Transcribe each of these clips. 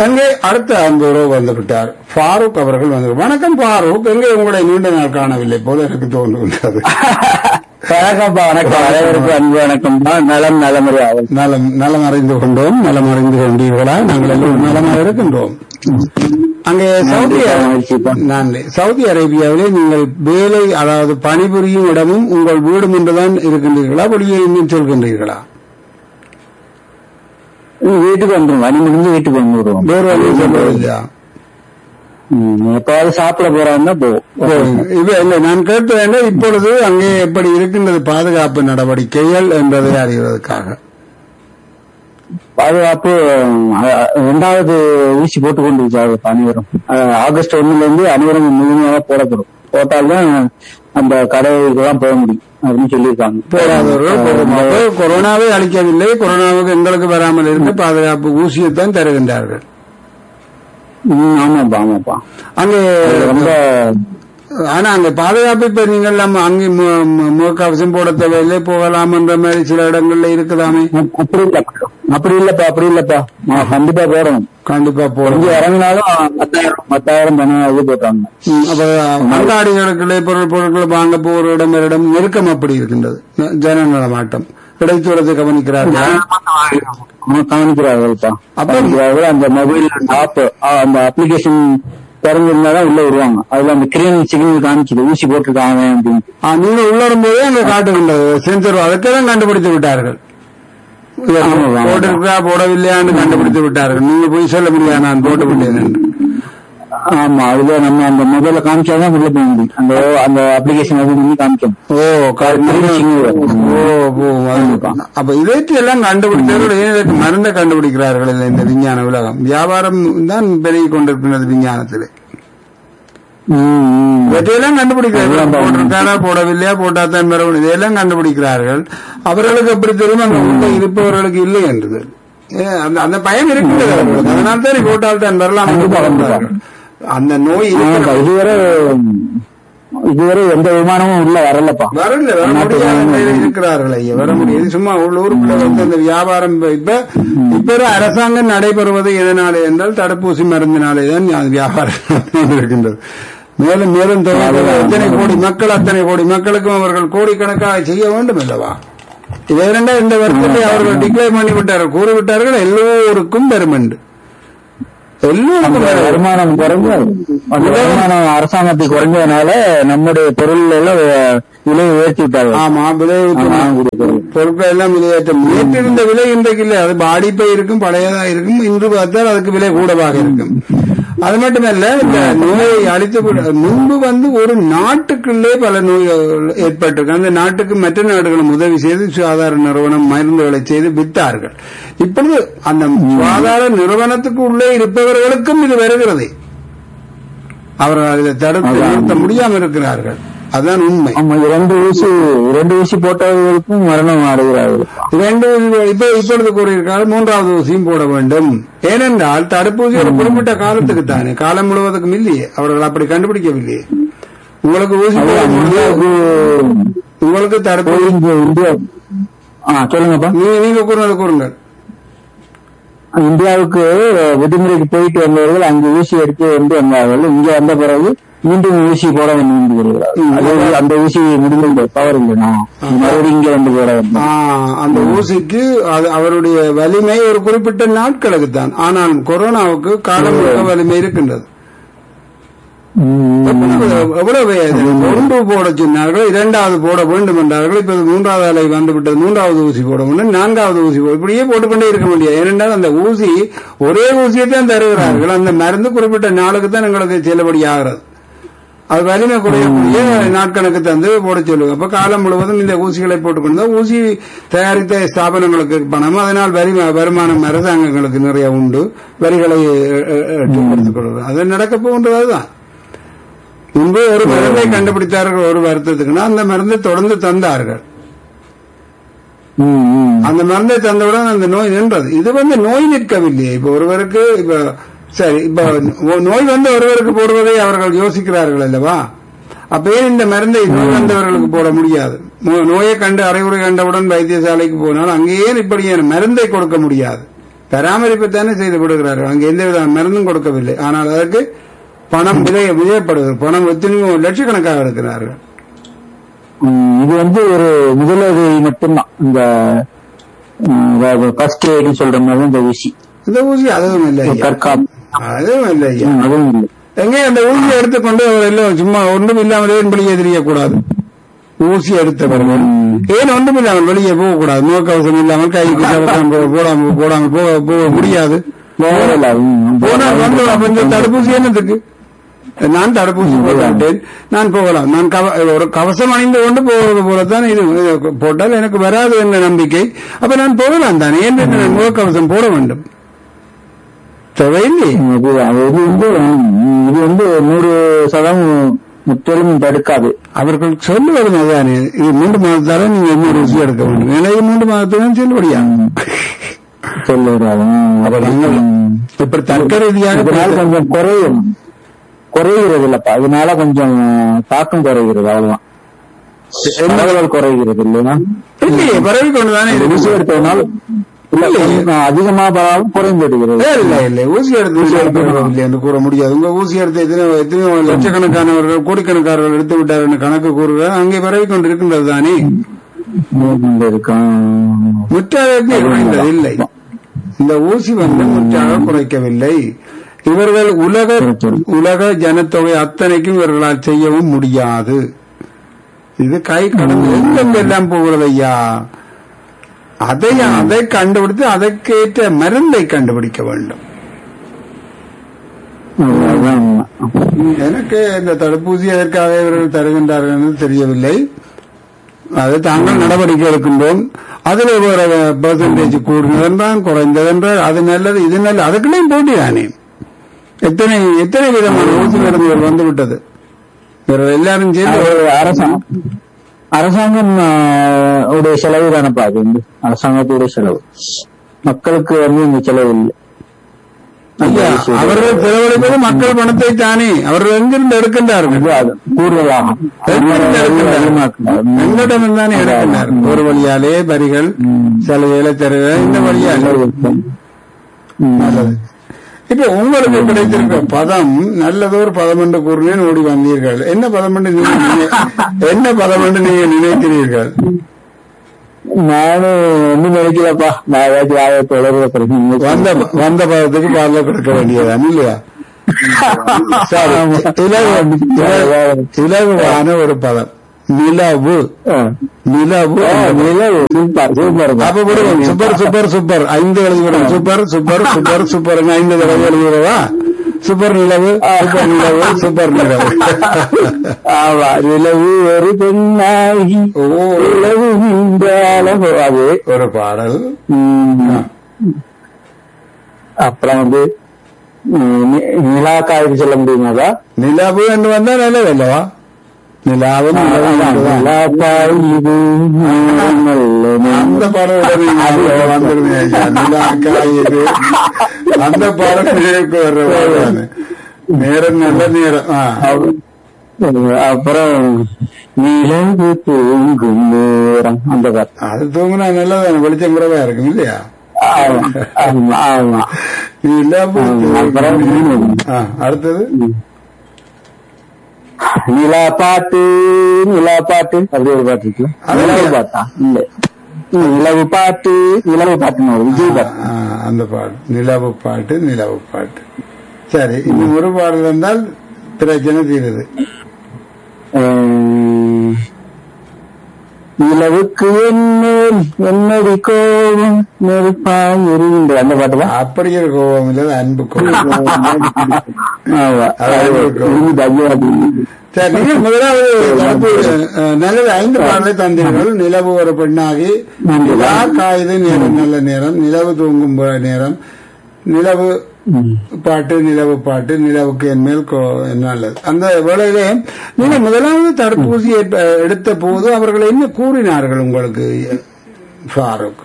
அங்கே அடுத்த அன்புறவு வந்து விட்டார் ஃபாரூக் அவர்கள் வந்து வணக்கம் ஃபாரூக் எங்கே உங்களை நீண்ட நாள் காணவில்லை போல எனக்கு தோன்றுகின்றது வணக்கம்ப்பா வணக்கம் அனைவருக்கும் அன்பு வணக்கம்ப்பா நலம் நலமுறை நலம் நலம் அறிந்து கொண்டோம் நலம் அறிந்து கொண்டீர்களா நாங்கள் எல்லோரும் நலமாக இருக்கின்றோம் அங்கே சவுதி மகிழ்ச்சிப்பா. நன்றி சவுதி அரேபியாவிலே நீங்கள் வேலை அதாவது பணிபுரியும் இடமும் உங்கள் வீடும் என்றுதான் இருக்கின்றீர்களா வெளியே இன்னும் சொல்கின்றீர்களா வீட்டுக்கு வந்துரும் வழி முடிஞ்சு வீட்டுக்கு வந்துருவோம் வேறு வழியை சொல்வதில்லையா எப்பாவது சாப்பிட போறாங்கன்னா போ இது இல்லை நான் கேட்டு வேண்டும் இப்பொழுது அங்கே எப்படி இருக்கின்றது பாதுகாப்பு நடவடிக்கைகள் என்பதை அறிவதற்காக பாதுகாப்பு அஹ், இரண்டாவது ஊசி போட்டு கொண்டு இருக்காங்க அனைவரும் அஹ், ஆகஸ்ட் ஒண்ணுல இருந்து அனைவரும் முழுமையாக போடப்படும் போட்டால்தான் அந்த கடைகளுக்கெல்லாம் போக முடியும் அப்படின்னு சொல்லியிருக்காங்க போராதவர்கள் போகும். அப்போ கொரோனாவை அளிக்கவில்லை கொரோனாவுக்கு எங்களுக்கு வராமல் இருக்க பாதுகாப்பு ஊசியைத்தான் தருகின்றார்கள் ம், ஆமாப்பா ஆமாப்பா அங்கே அது ரொம்ப ஆனா அங்க பாதுகாப்பு இப்ப நீங்கள் நம்ம அங்கே மு- மு- முகக்கவசம் போட தேவையில்லை போகலாம் என்ற மாதிரி சில இடங்கள்ல இருக்குதாமே அப்படி இல்ல அப்படி இல்லப்பா அப்படி இல்லப்பா நான் கண்டிப்பா போறோம் கண்டிப்பா இங்க போறோம் இறங்கினாலும் பத்தாயிரம் பத்தாயிரம் பணம் இது போட்டாங்க ம், அப்ப அங்காடிகளுக்குள்ளே பொருள் பொருட்களை வாங்க போற இடம் ஒரு இடம் நெருக்கம் அப்படி இருக்கின்றது ஜன நடமாட்டம் இடைத்தூரத்தை கவனிக்கிறார்கள் கவனிக்கிறார்கள்ப்பா அப்ப- கவனிக்கிறார்கள் அந்த மொபைல் ஆப் அந்த அப்ளிகேஷன் திறந்திருந்தாதான் உள்ள வருவாங்க அதுல அந்த கிரீன் சிக்னல் காமிக்குது ஊசி போட்டுருக்காங்க அப்படின்னு ஆ, நீங்க உள்ள வரும்போதே அங்க காட்டுகின்றது சென்சர் அதுக்கெல்லாம் கண்டுபிடித்து விட்டார்கள் ஆமா, ஆமா. போட்டிருக்கா போடவில்லையான்னு கண்டுபிடித்து விட்டார்கள் நீங்க போய் சொல்ல முடியாது நான் போட்டு விட்டேன் என்று ஆமா அதுல நம்ம அந்த மொபைல காமிச்சாதான் உள்ள போக முடியும் அந்த அந்த அப்ளிகேஷன் அது பண்ணி காமிக்கும் ஓ green signal வரும். ஓ ஓ, அது- அப்ப இதைத்து எல்லாம் கண்டுபிடித்தவர்கள் ஏன் இதற்கு மருந்தை கண்டுபிடிக்கிறார்கள் இல்லை இந்த விஞ்ஞான உலகம் வியாபாரம் தான் பெருகி கொண்டிருக்கின்றது விஞ்ஞானத்திலே ம், ம். இவற்றையெல்லாம் கண்டுபிடிக்கிறார்கள் எல்லாம் போட்டிருக்காரா போடவில்லையா போட்டாத்தான் பெறவும் இதையெல்லாம் கண்டுபிடிக்கிறார்கள் அவர்களுக்கு எப்படி தெரியும் அங்க உள்ள இருப்பவர்களுக்கு இல்லை என்றது ஏ, அந்த அந்த பயம் இருக்கிறது அவர்களுக்கு அதனால தான் போட்டால் தான் வரலாம் என்று கண்டிப்பா, கண்டிப்பா. சொல்றார்கள். அந்த நோய் ஆமாப்பா, இருக்கிற- இதுவரை இதுவரை எந்த விமானமும் உள்ள வரலப்பா வரல வர முடியாத நிலையில இருக்கிறார்கள் ஐயா வர முடியாது சும்மா உள்ளூருக்குள்ள வந்து அந்த வியாபாரம் இப்ப- இப்ப இப்ப ஒரு அரசாங்கம் நடைபெறுவது எதனாலே என்றால் தடுப்பூசி மருந்தினாலே தான் அது வியாபாரம் நடந்து இருக்கின்றது மேலும் மேலும் தொடர்ந்து எத்தனை கோடி மக்கள் அத்தனை கோடி மக்களுக்கும் அவர்கள் கோடிக்கணக்காக செய்ய வேண்டும் அல்லவா இதை இரண்டா இந்த வருஷத்தை அவர்கள் டிக்ளேர் பண்ணி விட்டார்கள் கூறிவிட்டார்கள் எல்லோருக்கும் வரும் என்று எல்லோருக்கும் அந்த வரும். வருமானம் குறைஞ்ச அந்த வருமானம் அரசாங்கத்துக்கு குறைஞ்சதுனால நம்முடைய பொருள் எல்லாம் விலை உயர்த்தி விட்டாங்க ஆமா விலை வாங்கக்கூடிய பொருள் பொருட்கள் எல்லாம் விலையேற்றம் நேற்று இருந்த விலை இன்றைக்கு இல்லை அது பாடிப்பை இருக்கும் பழையதா இருக்கும் இன்று பார்த்தால் அதுக்கு விலை கூடவாக இருக்கும் அது மட்டுமல்ல இந்த நோயை அழித்து விட- முன்பு வந்து ஒரு நாட்டுக்குள்ளே பல நோய்கள் ஏற்பட்டிருக்கு அந்த நாட்டுக்கு மற்ற நாடுகளும் உதவி செய்து சுகாதார நிறுவனம் மருந்துகளை செய்து வித்தார்கள் இப்பொழுது அந்த சுகாதார நிறுவனத்துக்கு உள்ளே இருப்பவர்களுக்கும் இது வருகிறது அவர்கள் இதை தடுத்து நிறுத்த முடியாமல் இருக்கிறார்கள் அதுதான் உண்மை ஆமா இரண்டு ஊசி இரண்டு ஊசி போட்டவர்களுக்கும் மரணம் அடைகிறார்கள் இரண்டு ஊசி இப்ப இப்பொழுது கூறியிருக்காரு மூன்றாவது ஊசியும் போட வேண்டும் ஏனென்றால் தடுப்பூசி ஒரு குறிப்பிட்ட காலத்துக்கு தானே காலம் முழுவதுக்கும் இல்லையே அவர்கள் அப்படி கண்டுபிடிக்கவில்லையே உங்களுக்கு ஊசி போட முடியாது. இந்தியாவுக்கு உங்களுக்கு தடுப்பூசி இந்தியா இந்தியா ஆ சொல்லுங்கப்பா நீங்க நீங்க கூறுனது கூறுங்கள் இந்தியாவுக்கு விடுமுறைக்கு போயிட்டு வந்தவர்கள் அங்கு ஊசி எடுத்து வந்து வந்தார்கள் இங்க வந்த பிறகு மீண்டும் ஊசி போட வந்து வருகிறார்கள் அது அந்த ஊசி முடிந்த பவர் இல்லைனா மறுபடியும் இங்க வந்து போட வேண்டும் ஆ, அந்த ஊசிக்கு அது அவருடைய வலிமை ஒரு குறிப்பிட்ட நாட்களுக்கு தான் ஆனால் கொரோனாவுக்கு காலம் முழுக்க வலிமை இருக்கின்றது ம், எவ்வளவு எவ்வளவு ஒன்று போட சொன்னார்கள் இரண்டாவது போட வேண்டும் என்றார்கள் இப்ப இது மூன்றாவது அலை வந்துவிட்டது மூன்றாவது ஊசி போட வேண்டும் நான்காவது ஊசி போட இப்படியே போட்டுக்கொண்டே இருக்க முடியாது ஏனென்றால் அந்த ஊசி ஒரே ஊசியை தான் தருகிறார்கள் அந்த மருந்து குறிப்பிட்ட நாளுக்கு தான் எங்களுக்கு செல்லுபடி ஆகிறது அது வலிமை குறையக்கூடிய நாட்கணக்கு தந்து போட சொல்லுவாங்க அப்ப காலம் முழுவதும் இந்த ஊசிகளை போட்டுக்கொண்டு ஊசி தயாரித்த ஸ்தாபனங்களுக்கு பணம் அதனால் வரி வருமானம் அரசாங்கங்களுக்கு நிறைய உண்டு வரிகளை எடுத்துக் கொள்வது அது நடக்க போகின்றது அதுதான் முன்பு ஒரு மருந்தை கண்டுபிடித்தார்கள் ஒரு வருத்தத்துக்குன்னா அந்த மருந்தை தொடர்ந்து தந்தார்கள் ம், ம். அந்த மருந்தை தந்தவுடன் அந்த நோய் நின்றது இது வந்து நோய் நிற்கவில்லையே இப்ப ஒருவருக்கு இப்ப சரி இப்ப நோ- நோய் வந்து ஒருவருக்கு போடுவதை அவர்கள் யோசிக்கிறார்கள் அல்லவா அப்ப ஏன் இந்த மருந்தை நோய் வந்தவர்களுக்கு போட முடியாது நோ- நோயை கண்டு அறிவுரை கண்டவுடன் வைத்தியசாலைக்கு போனால் அங்கே ஏன் இப்படியான மருந்தை கொடுக்க முடியாது பராமரிப்பு தானே செய்து கொடுக்கிறார்கள் அங்கே எந்த வித மருந்தும் கொடுக்கவில்லை ஆனால் அதற்கு பணம் விலை விதையப்படுகிறது பணம் எத்தனையோ லட்சக்கணக்காக இருக்கிறார்கள் ம், இது வந்து ஒரு முதலுதவி மட்டும்தான் இந்த ஃபர்ஸ்ட் எய்ட்னு சொல்ற மாதிரி இந்த ஊசி இந்த ஊசி அதுவும் இல்லை ஐயா. தற்காப்பு அதுவும் இல்லை ஐயா ம், அதுவும் இல்லை எங்கே அந்த ஊசியை எடுத்துக்கொண்டு அவர் எல்லாம் சும்மா ஒன்றும் இல்லாமல் ஏன் வெளியே தெரியக்கூடாது ஊசி எடுத்தவர்கள் ஏன் ஒன்றும் இல்லாமல் வெளியே போகக்கூடாது முகக்கவசம் இல்லாமல் கைக்கு கவசம் போ- போடாமல் போடாமல் போக போக முடியாது போகல, ம், போனால் வந்து கொஞ்சம் தடுப்பூசி என்னதுக்கு நான் தடுப்பூசி போட்டுவிட்டேன் நான் போகலாம் நான் கவ- ஒரு கவசம் அணிந்து கொண்டு போவது போலத்தான் இது இது போட்டால் எனக்கு வராது என்ற நம்பிக்கை அப்ப நான் போகலாம் தானே ஏன் நான் முகக்கவசம் போட வேண்டும் தேவையில்லை இது அது இது வந்து ம், இது வந்து நூறு சதம் முற்றிலும் தடுக்காது அவர்கள் சொல்லுவது அதுதானே இது மூன்று மாதத்தால நீங்க இன்னொரு ருசி எடுக்க வேண்டும் ஏன்னா இது மூன்று மாதத்துடன் செல்லுபடியா சொல்லுறாரு அப்ப நாங்கள் இப்படி தர்க்க ரீதியாக இதனால கொஞ்சம் குறையும் குறைகிறது இல்லப்பா அதனால கொஞ்சம் தாக்கம் குறைகிறது அவ்வளவுதான் பரவல் குறைகிறது இல்லையா இல்லையே பரவி கொண்டுதானே இந்த ஊசி இருக்கு எடுத்ததுனால இல்ல கொஞ்சம் அதிகமா பரவாலும் குறைந்து விடுகிறது இல்ல இல்ல ஊசி எடுத்து ஊசி எடுத்து என்று கூற முடியாது உங்க ஊசி எடுத்து எத்தனை எத்தனையோ லட்சக்கணக்கானவர்கள் கோடிக்கணக்கானவர்கள் எடுத்து விட்டார் என்று கணக்கு கூறுகிறார் அங்கே பரவி கொண்டிருக்கின்றது தானே இந்த இருக்கும் முற்றாக குறைந்தது இல்லை இந்த ஊசி வந்து முற்றாக குறைக்கவில்லை இவர்கள் உலக உலக ஜனத்தொகை அத்தனைக்கும் இவர்களால் செய்யவும் முடியாது இது கை கடந்து எங்கெங்க எல்லாம் போகிறது ஐயா அதை அதை கண்டுபிடித்து அதற்கேற்ற மருந்தை கண்டுபிடிக்க வேண்டும் அதான் உண்மை. எனக்கு இந்த தடுப்பூசி எதற்காக இவர்கள் தருகின்றார்கள் என்று தெரியவில்லை அது தாங்கள் நடவடிக்கை எடுக்கின்றோம் அதுல ஒரு பெர்சன்டேஜ் கூடுனதென்றால் குறைந்ததென்றால் அது நல்லது இது நல்லது அதுக்குள்ளேயும் போட்டி தானே எத்தனை எத்தனை விதமான ஊசி மருந்துகள் வந்து விட்டது இவர்கள் எல்லாரும் சேர்ந்து அது அரசாங்கம் அரசாங்கம் ஆஹ், உடைய செலவு தானப்பா அது வந்து அரசாங்கத்துடைய செலவு மக்களுக்கு வந்து இந்த செலவு இல்லை ஐயா, அவர்கள் செலவழிப்பது மக்கள் பணத்தை தானே அவர்கள் எங்கிருந்து எடுக்கின்றார்கள் அது அது கூடுதலாகும் எங்கிருந்து எடுக்கின்றார்கள்? அதிகமாக்கும். எங்களிடம் தானே எடுக்கின்றார் ஒரு வழியாலே வரிகள் சலுகைகளை தருக இந்த வழியாலே ம். நல்லது இப்ப உங்களுக்கு கிடைத்திருக்க பதம் நல்லதொரு பதம் என்று கூறினேன் ஓடி வந்தீர்கள் என்ன பதம் என்று நீங்க நினை- என்ன பதம் என்று நீங்க நினைக்கிறீர்கள் நானும் ஒண்ணும் நினைக்கலப்பா நான் ஏதாச்சும் ஆயிரத்தி தொள்ளாயிரத்தி வந்த வந்த பதத்துக்கு பாதல கொடுக்க வேண்டியதான் இல்லையா சரி இலகு இலகு- இலகுவான ஒரு பதம் நிலவு நிலவு சூப்பர் சூப்பர் அப்ப விடுவோம் சூப்பர் சூப்பர் சூப்பர் ஐந்து எழுதி விடுவோம் சூப்பர் சூப்பர் சூப்பர் சூப்பர் ஐந்து தடவை எழுதுகிறவா சூப்பர் நிலவு சூப்பர் நிலவு சூப்பர் நிலவு ஆமா நிலவு ஒரு பெண்ணாகி ஓ நிலவு இந்த அளவு அது ஒரு பாடல் ம். அப்புறம் வந்து ம், நி- நிலாக்காய்க்கு சொல்ல முடியுமாதா நிலவு என்று வந்தா நிலவு அல்லவா நிலாவும் நிலவும் என்றுதான். நிலாக்காய் இது நல்ல அந்த பாடல் உடனே ஞாபகம் வந்துருமே ஐயா. நிலாக்காய் இது அந்த பாடல் நினைவுக்கு வர்ற பாடல் நேரம் நல்ல நேரம் ஆ. அப்புறம் நிலவு தூங்கும் நேரம் அந்த பாட்டு அது தூங்கினா நல்லதான வெளிச்சம் குறைவா இருக்கும் இல்லையா ஆமா ஆமா ஆமா நிலவு அப்புறம் தூங்கும். ஆ, அடுத்தது நிலா பாட்டு நிலா பாட்டு அப்படி ஒரு பாட்டு இருக்கு அது நிலவு இல்லையா? பாட்டா இல்ல ம், நிலவு பாட்டு நிலவு பாட்டுன்னு ஒரு விஜய் பாட்டு ஆ, அந்த பாட்டு நிலவு பாட்டு நிலவு பாட்டு சரி இன்னும் ஒரு பாடல் இருந்தால் பிரச்சனை தீருது உம், நிலவுக்கு என்னேல் என்னடி கோபம் நெருப்பாய் எரிகின்ற அந்த பாட்டு தான் அப்படி ஒரு கோபம் இல்லை அன்பு கோபம் ஆமா. அது இருக்கும். இது ஐயோ, அது சரி நீங்கள் முதலாவது தடுப்பு, அஹ், நல்லது ஐந்து பாடலை தந்தீர்கள் நிலவு ஒரு பெண்ணாகி நிலா காயுது நேரம் நல்ல நேரம் நிலவு தூங்கும் போ- நேரம் நிலவு ம். பாட்டு நிலவு பாட்டு நிலவுக்கு என் மேல் கோ- நல்லது அந்த வேளையிலே நீங்க முதலாவது தடுப்பூசி ஏற்ப- எடுத்த போது அவர்கள் என்ன கூறினார்கள் உங்களுக்கு ஃபாரூக்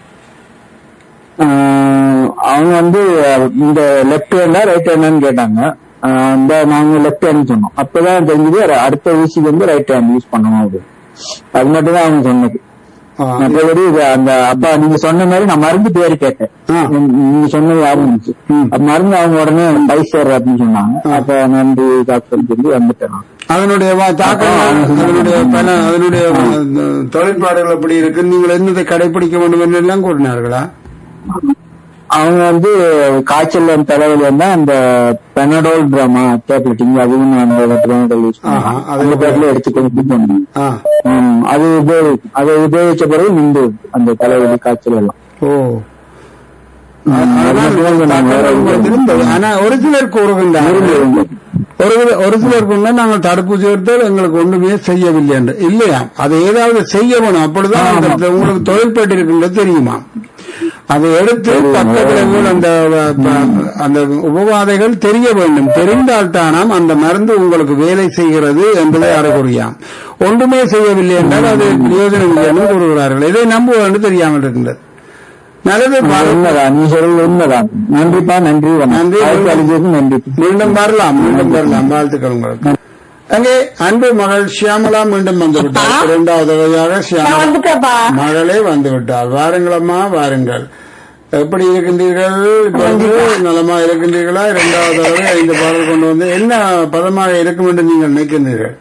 ஆஹ் அவங்க வந்து இந்த லெஃப்ட் ஹேண்டா ரைட் ஹேண்டான்னு கேட்டாங்க ஆஹ் இந்த நாங்க லெஃப்ட் ஹேண்ட் சொன்னோம் அப்பதான் தெரிஞ்சது அடுத்த ஊசிக்கு வந்து ரைட் ஹேண்ட் யூஸ் பண்ணணும் அது அது மட்டும் தான் அவங்க சொன்னது ஆ. மற்றபடி இது அந்த அப்பா நீங்க சொன்ன மாதிரி நான் மருந்து பேரு கேட்டேன் ஆ. நீ- நீங்க சொன்னது யாரும் இருந்துச்சு ம். அப்ப மருந்து அவங்க உடனே பைசர் அப்படின்னு சொன்னாங்க அப்ப நன்றி டாக்டர் சொல்லி வந்துட்டேன் நான். அதனுடைய வா- தாக்கங்கள் அதனுடைய பல அதனுடைய அஹ், தொழிற்பாடுகள் எப்படி இருக்கு நீங்கள் என்னதை கடைபிடிக்க வேண்டும் என்று எல்லாம் கூறினார்களா அவங்க வந்து காய்ச்சல் தலைவலி வந்தா அந்த பெனடோல் ட்ராமா டேப்லெட்டிங் அதுவும் நான் அந்த பெனடோல் யூஸ் ஆஹா, அது அந்த பேர்ல எடுத்துக்கொண்டு போனேன் ஆ ம், அது உபயோகி அதை உபயோகிச்ச பிறகு நின்று அந்த தலைவலி காய்ச்சல் எல்லாம் ஓ ம், ஆனால் அதுக்கு நான் வேற உங்களுக்கு இருந்தது. ஆனா ஒரு சிலர் கூறுகின்றார்கள் ஒரு சில- ஒரு சிலர் கொண்டு நாங்கள் தடுப்பூசி எடுத்தால் எங்களுக்கு ஒன்றுமே செய்யவில்லை என்று இல்லையா அதை ஏதாவது செய்ய வேணும் அப்பொழுதுதான் அந்த உங்களுக்கு தொழில்பட்டு இருக்கின்றது தெரியுமா அதை எடுத்து பக்க விளைவுகள் அந்த வ- ப- அந்த உபவாதைகள் தெரிய வேண்டும் தெரிந்தால் தானாம் அந்த மருந்து உங்களுக்கு வேலை செய்கிறது என்பதை அறிகுறியாம் ஒன்றுமே செய்யவில்லை என்றால் அது பிரயோஜனம் இல்லை என்று கூறுகிறார்கள் இதை நம்புவது தெரியாமல் இருக்கின்றது நல்லது பாருங்கள். உண்மைதான் நீ சொல்றது உண்மைதான் நன்றிப்பா நன்றி நன்றி. நன்றி அளிச்சதுக்கு நன்றி மீண்டும் வரலாம் மீண்டும் வரலாம் வாழ்த்துக்கள் உங்களுக்கு அங்கே அன்பு மகள் ஷியாமலா மீண்டும் வந்து விட்டார் இரண்டாவது வகையாக நான் ஷியாமலா வந்துட்டேப்பா மகளே வந்து விட்டார் வாருங்களம்மா வாருங்கள் எப்படி இருக்கின்றீர்கள் இப்பொழுது நலமா இருக்கின்றீர்களா இரண்டாவது தடவை ஐந்து பாடல் கொண்டு வந்து என்ன பதமாக இருக்கும் என்று நீங்கள் நினைக்கின்றீர்கள்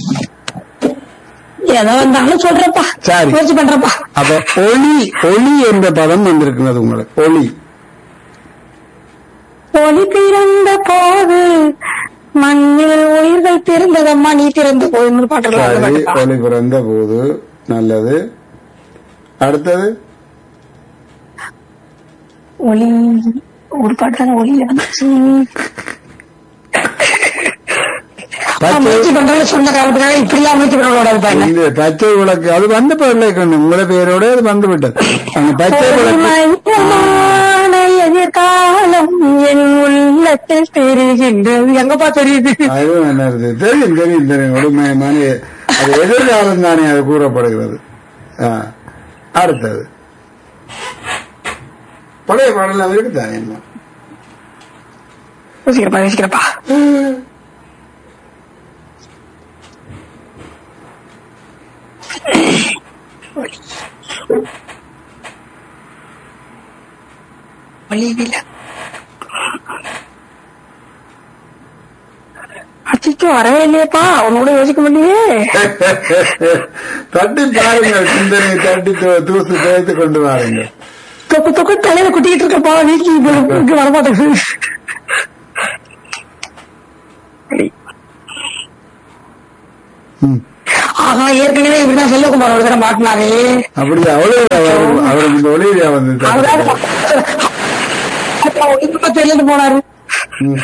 ஏதோ வந்தாலும் சொல்றப்பா சரி. முயற்சி பண்றப்பா அப்ப ஒளி ஒளி என்ற பதம் வந்திருக்கிறது உங்களுக்கு ஒளி ஒளி பிறந்த போது மண்ணில் உயிர்கள் பிறந்ததம்மா நீ பிறந்த போதுன்னு சரி பாட்டுலாம் ஒளி பிறந்த போது நல்லது அடுத்தது ஒளி ஒரு பாட்டு தானே ஒளியில வந்துச்சு பச்சை முயற்சி பண்றது சொந்த காலத்துக்காக இப்படியா முயற்சி பண்ணக்கூடாது பாருங்க இந்த பச்சை விளக்கு அது வந்த பிள்ளை கண்ணு உங்களை பேரோட அது வந்து விட்டது அந்த பச்சை விளக்கு மையமான எதிர்காலம் என் உள்ளத்தில் தெரிகின்றது எங்கப்பா தெரியுது அதுவும் என்ன இருக்கு தெரியும் தெரியும் தெரியும் உண்மையமான அது எதிர்காலம் தானே அது கூறப்படுகிறது ஆ. அடுத்தது பழைய பாடலாம் இருக்கு தானே யோசிக்கிறப்பா யோசிக்கிறப்பா ஒளிவில அச்சிக்கு வரவே இல்லையேப்பா உன்னோட யோசிக்க முடியே தட்டி பாருங்கள் சிந்தனை தட்டி தூ- தூசு துவைத்து கொண்டு வாருங்கள் தொக்கு தொக்கு தலையில குட்டிக்கிட்டு இருக்கப்பா வீட்டுக்கு இங்க வரமாட்டேங்குது ம். ஆஹா ஏற்கனவே இப்படிதான் செல்வகுமார் ஒரு தடவை மாட்டினாரு அப்படியா அவ்வளவு அவர் அவருக்கு இந்த ஒளியியா வந்து அவரால தெரிஞ்சு போனாரு ம்.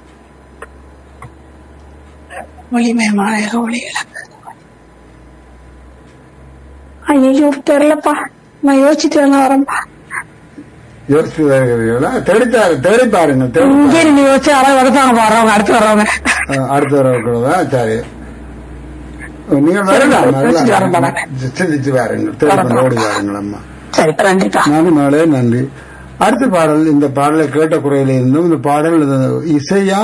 ஒளிமயமான ஒளி ஐயோ தெரியலப்பா நான் யோசிச்சுட்டு வேணா வரேன்ப்பா யோசித்து வருகிறீர்களா தேடித்தாரு தேடி பாருங்க தேடி இங்கே நீங்க யோசிச்சு யாராவது வரப்பாங்க வரவங்க அடுத்து வர்றவங்க ஆ, அடுத்த தடவை கூடவா சரி நீங்க சரி, வரலாம் யோசிச்சு வரேன் வரலாம் பாருங்க. சிந்திச்சு வாருங்கள் தேடி கொண்டு ஓடி வாருங்கள் அம்மா சரி நன்றிப்பா நானும் நாளே நன்றி அடுத்த பாடல் இந்த பாடலை கேட்ட குறையில இருந்தும் இந்த பாடல் இசையா